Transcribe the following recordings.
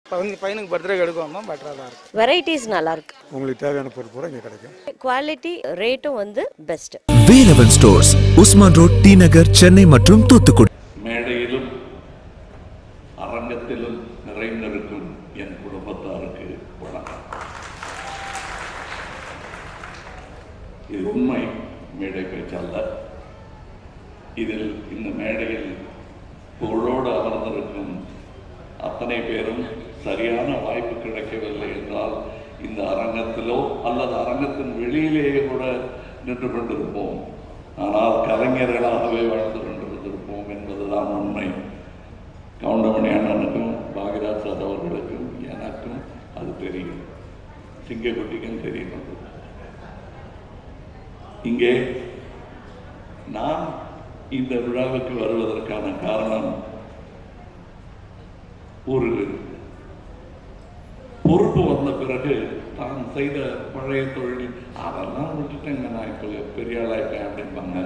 பையன் பையனுக்கு பர்த்டே எடுக்கோமா பெட்டராக தான் இருக்கும் வெரைட்டிஸ் நல்லா இருக்கு உங்களுக்கு தேவையான பொருள் பூரா இங்கே கிடைக்கும் குவாலிட்டி ரேட்டும் வந்து best Velavan stores Usman road T Nagar Chennai மற்றும் தூத்துக்குடி மேடையிலும் அரங்கத்திலும் நிறைந்திருக்கும் என் குடும்பத்தாருக்கு வணக்கம் இது உண்மை மேடை பேச்சல்ல இதில் இந்த மேடையில் புகழோடு அமர்ந்திருக்கும் அத்தனை பேரும் சரியான வாய்ப்பு கிடைக்கவில்லை என்றால் இந்த அரங்கத்திலோ அல்லது அரங்கத்தின் வெளியிலேயே கூட நின்று கொண்டிருப்போம் ஆனால் கலைஞர்களாகவே வாழ்ந்து கொண்டிருந்திருப்போம் என்பதுதான் உண்மை கவுண்டமணி அண்ணனுக்கும் பாகிராஜ் சார் அவர்களுக்கும் எனக்கும் அது தெரியும் சிங்கக்குட்டிக்கும் தெரியும் அது. இங்கே நான் இந்த விழாவுக்கு வருவதற்கான காரணம் ஒரு பொறுப்பு வந்த பிறகு தான் செய்த பழைய தொழில் அதெல்லாம் விட்டுட்டேங்க நான் இப்போ பெரிய ஆளாயிட்டேன் அப்படிம்பாங்க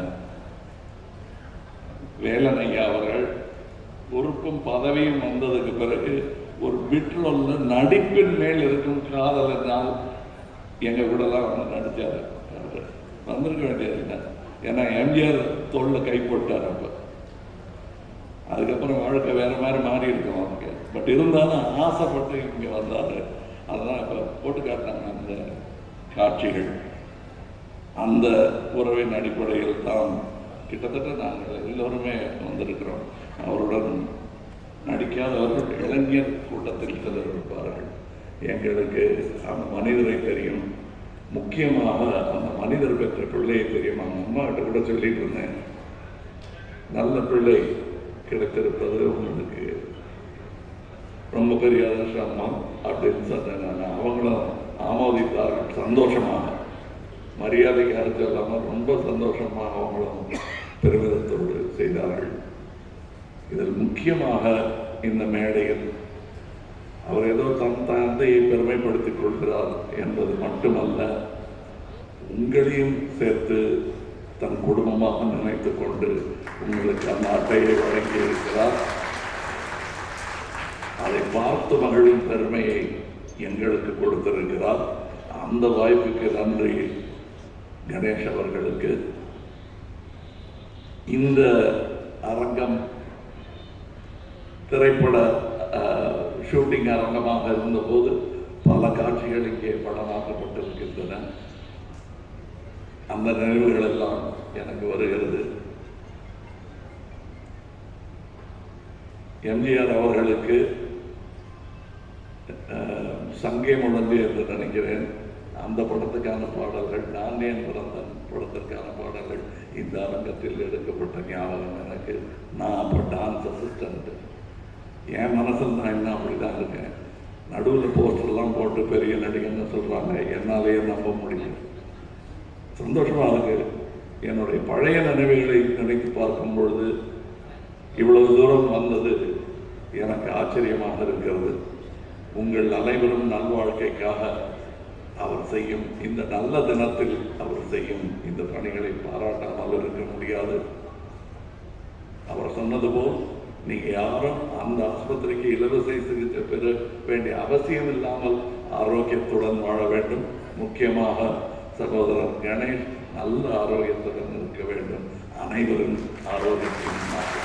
வேலன் ஐயா அவர்கள் பொறுப்பும் பதவியும் வந்ததுக்கு பிறகு ஒரு விட்ரோல்ல நடிப்பின் மேல் இருக்கும் காதலினால் எங்க கூடலாம் வந்து நடிச்சாரு அவரு. வந்திருக்க வேண்டியது ஏன்னா எம்ஜிஆர் தோல்ல கை போட்டார் அப்ப அதுக்கப்புறம் வாழ்க்கை வேற மாதிரி மாறி இருக்கும் அவனுக்கு பட் இருந்தாலும் ஆசைப்பட்டு இங்க வந்தாரு அதெல்லாம் இப்ப போட்டு காட்டினாங்க அந்த காட்சிகள் அந்த உறவின் அடிப்படையில் தான் கிட்டத்தட்ட நாங்கள் எல்லோருமே வந்திருக்கிறோம் அவருடன் நடிக்காதவர்கள் இளைஞர் கூட்டத்தில் சிலர் இருப்பார்கள் எங்களுக்கு அந்த மனிதரை தெரியும் முக்கியமாக அந்த மனிதர் பெற்ற பிள்ளையை தெரியும் அவங்க அம்மா கிட்ட கூட சொல்லிட்டு இருந்தேன் நல்ல பிள்ளை கிடைத்திருப்பது உங்களுக்கு ரொம்ப பெரிய அதிர்ஷ்டமா அப்படின்னு சொன்னேன் நான் அவங்களும் ஆமோதித்தார்கள் சந்தோஷமாக மரியாதைக்கு யாரும் சொல்லாமல் ரொம்ப சந்தோஷமாக அவங்களும் பெருமிதத்தோடு செய்தார்கள் இதில் முக்கியமாக இந்த மேடையில் அவர் ஏதோ தன் தந்தையை பெருமைப்படுத்திக் கொள்கிறார் என்பது மட்டுமல்ல உங்களையும் சேர்த்து தன் குடும்பமாக நினைத்துக் கொண்டு உங்களுக்கு அந்த அட்டையை வழங்கி இருக்கிறார் அதை பார்த்து மகளின் பெருமையை எங்களுக்கு கொடுத்திருக்கிறார் அந்த வாய்ப்புக்கு நன்றி கணேஷ் அவர்களுக்கு இந்த அரங்கம் திரைப்பட ஷூட்டிங் அரங்கமாக இருந்தபோது பல காட்சிகள் இங்கே படமாக்கப்பட்டிருக்கின்றன அந்த நினைவுகள் எல்லாம் எனக்கு வருகிறது எம்ஜிஆர் அவர்களுக்கு அஹ், சங்கே முழங்கு என்று நினைக்கிறேன் அந்த படத்துக்கான பாடல்கள் நான் ஏன் பிறந்தன் படத்திற்கான பாடல்கள் இந்த அரங்கத்தில் எடுக்கப்பட்ட ஞாபகம் எனக்கு நான் அப்போ டான்ஸ் அசிஸ்டன்ட் என் மனசில் நான் இன்னும் அப்படிதான் இருக்கேன் நடுவில் போஸ்டர்லாம் போட்டு பெரிய நடிகன்னு சொல்கிறாங்க என்னாலேயே நம்ப முடியல சந்தோஷமா இருக்கு என்னுடைய பழைய நினைவுகளை நினைத்து பார்க்கும் பொழுது இவ்வளவு தூரம் வந்தது எனக்கு ஆச்சரியமாக இருக்கிறது உங்கள் அனைவரும் நல்வாழ்க்கைக்காக அவர் செய்யும் இந்த நல்ல தினத்தில் அவர் செய்யும் இந்த பணிகளை பாராட்டாமல் இருக்க முடியாது அவர் சொன்னது போல் நீங்க யாரும் அந்த ஆஸ்பத்திரிக்கு இலவச சிகிச்சை பெற வேண்டிய அவசியம் இல்லாமல் ஆரோக்கியத்துடன் வாழ வேண்டும் முக்கியமாக சகோதரர் கணேஷ் நல்ல ஆரோக்கியத்துடன் இருக்க வேண்டும் அனைவரும் ஆரோக்கியத்தின்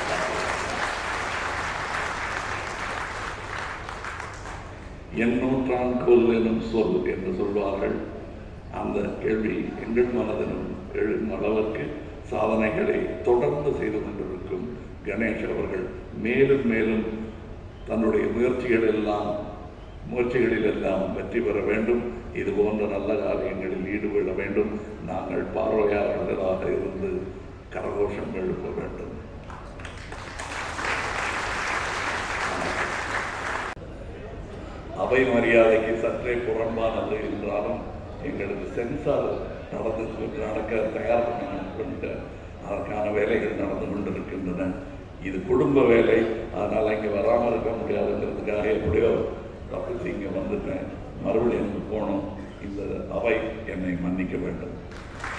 என் நூற்றாண்கோல் எனும் சொல் என்று சொல்வார்கள் அந்த கேள்வி எங்கள் மனதிலும் எழும் அளவிற்கு சாதனைகளை தொடர்ந்து செய்து கொண்டிருக்கும் கணேஷ் அவர்கள் மேலும் மேலும் தன்னுடைய முயற்சிகள் எல்லாம் முயற்சிகளில் எல்லாம் வெற்றி பெற வேண்டும் இது போன்ற நல்ல காரியங்களில் ஈடுபட வேண்டும் நாங்கள் பார்வையாளர்களாக இருந்து கரகோஷம் எழுப்ப வேண்டும் அவை மரியாதைக்கு சற்றே புறம்பானது என்றாலும் எங்களுக்கு சென்சார் நடந்து நடக்க தயார் பண்ண அதற்கான வேலைகள் நடந்து கொண்டிருக்கின்றன இது குடும்ப வேலை அதனால் இங்கே வராமல் இருக்க முடியாதுங்கிறதுக்காக எப்படியோ தப்பிச்சு இங்கே வந்துட்டேன் மறுபடியும் அங்கே போகணும் இந்த அவை என்னை மன்னிக்க வேண்டும்